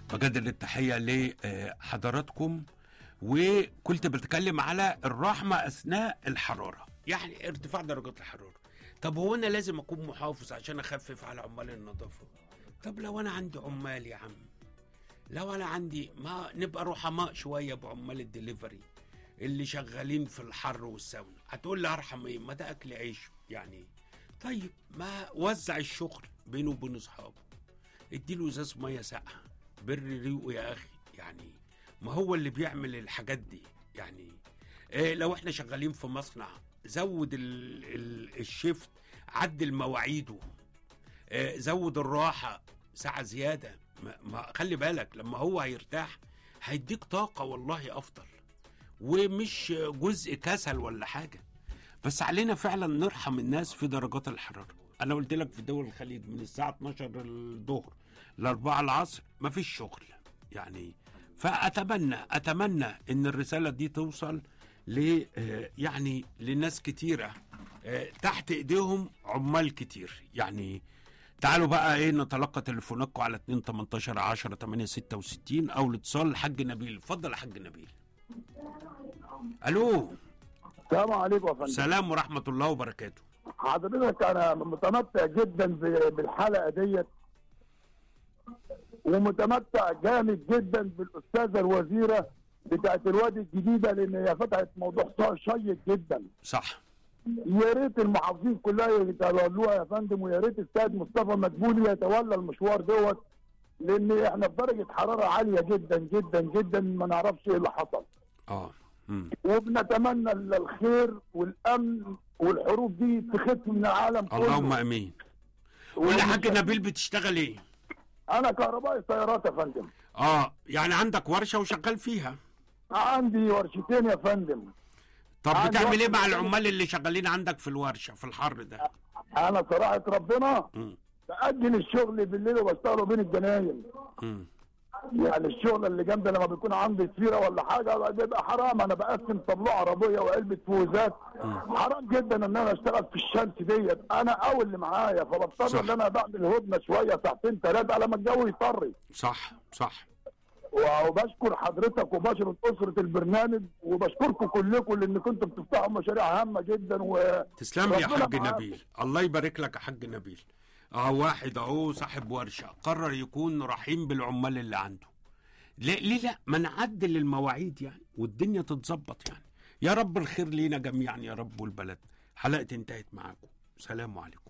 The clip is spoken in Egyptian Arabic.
بجدد التحية لحضراتكم وكنت بتكلم على الرحمة أثناء الحرارة يعني ارتفاع درجات الحرارة طب هو أنا لازم أكون محافظ عشان أخفف على عمال النظافة طب لو أنا عندي عمال يا عم لو أنا عندي ما نبقى رحماء شوية بعمال الدليفري اللي شغالين في الحر والساونا هتقول لي ارحم ايه ما ده اكل عيش يعني طيب ما وزع الشغل بينه وبين اصحابه اديله ازاز ميه ساقعه بر ريقه يا اخي يعني ما هو اللي بيعمل الحاجات دي يعني إيه لو احنا شغالين في مصنع زود ال ال الشيفت عدل مواعيده إيه زود الراحه ساعه زياده ما, ما خلي بالك لما هو هيرتاح هيديك طاقه والله افضل ومش جزء كسل ولا حاجه بس علينا فعلا نرحم الناس في درجات الحراره انا قلت لك في دول الخليج من الساعه 12 الظهر ل 4 العصر مفيش شغل يعني فاتمنى اتمنى ان الرساله دي توصل ل آه، يعني لناس كتيره آه، تحت ايديهم عمال كتير يعني تعالوا بقى ايه نتلقى تليفوناتكم على 2 18 10 8 66 او الاتصال الحاج نبيل اتفضل يا حاج نبيل الو السلام عليكم يا فندم سلام ورحمه الله وبركاته حضرتك انا متمتع جدا ب- بالحلقه ديت ومتمتع جامد جدا بالاستاذه الوزيره بتاعت الوادي الجديده لان هي فتحت موضوع شيق جدا صح يا ريت المحافظين كلها يتولوها يا فندم ويا ريت السيد مصطفى مدبولي يتولى المشوار دوت لان احنا في درجه حراره عاليه جدا جدا جدا ما نعرفش ايه اللي حصل اه مم. وبنتمنى الخير والامن والحروب دي تخف من العالم كله اللهم امين قول لي يا حاج نبيل بتشتغل ايه انا كهربائي سيارات يا فندم اه يعني عندك ورشه وشغال فيها عندي ورشتين يا فندم طب عندي بتعمل ايه ورشة مع وشغال. العمال اللي شغالين عندك في الورشه في الحر ده انا صراحه ربنا مم. باجل الشغل بالليل وبشتغل بين الجناين مم. يعني الشغل اللي جنبي لما بيكون عندي سفيره ولا حاجه بيبقى حرام انا بقسم طابلوه عربيه وعلبه فوزات حرام جدا ان انا اشتغل في الشمس ديت انا او اللي معايا صح. فبضطر ان انا بعمل هدنه شويه ساعتين ثلاثه لما الجو يطري صح صح وبشكر حضرتك وبشكر اسره البرنامج وبشكركم كلكم لان كنتم بتفتحوا مشاريع هامه جدا و تسلم لي يا ربنا حاج معاك. نبيل الله يبارك لك يا حاج نبيل اه واحد اهو صاحب ورشه قرر يكون رحيم بالعمال اللي عنده ليه, ليه لا ما نعدل المواعيد يعني والدنيا تتظبط يعني يا رب الخير لينا جميعا يا رب والبلد حلقه انتهت معاكم سلام عليكم